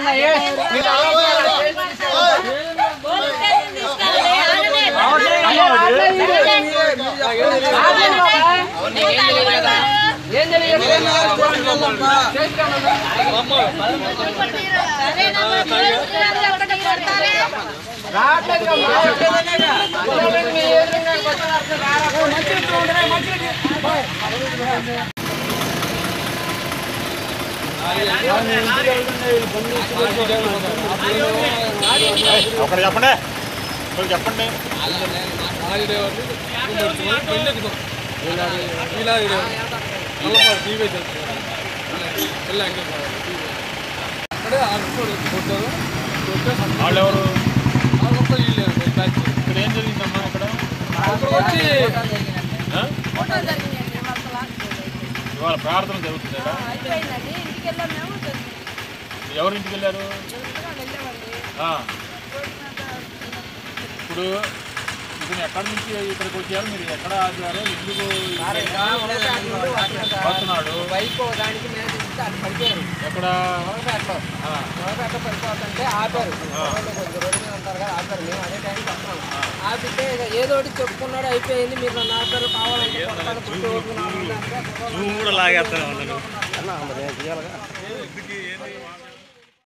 ఒకటి చెప్పండి ఒకటి చెప్పండి వాళ్ళు ఎవరు ఇక్కడ ఏం జరిగిందమ్మా ఇక్కడ ఆ? ఇవాళ ప్రార్థన జరుగుతుంది ఇక్కడ అయిపోయిందండి ఇంటికి వెళ్ళాం మేము ఎవరి ఇంటికి వెళ్ళారు వెళ్ళామండి ఆ. ఇప్పుడు ఇప్పుడు ఎక్కడి నుంచి ఇక్కడికి వచ్చారు మీరు ఎక్కడ ఆగారు ఎందుకు వస్తున్నాడు బైక్ దానికి మీద ఇస్తే అటు పడిపోయారు ఎక్కడ నవపేటలో ఆ. నవపేటలో పడిపోతుంటే ఆపారు వాళ్ళు కొంచెం రోడ్డు మీద ఉంటారు కదా ఆపారు మేము అదే టైంకి వస్తున్నాం ఆపితే ఇక ఏదో ఒకటి చెప్పుకున్నాడు అయిపోయింది మీరు నన్ను ఆపారు కావాలంటే కొడతాను, కొట్టి ఓడుకున్నాను అంటే నువ్వు కూడా లాగేస్తాను అన్న మరి నేను తీయాలిగా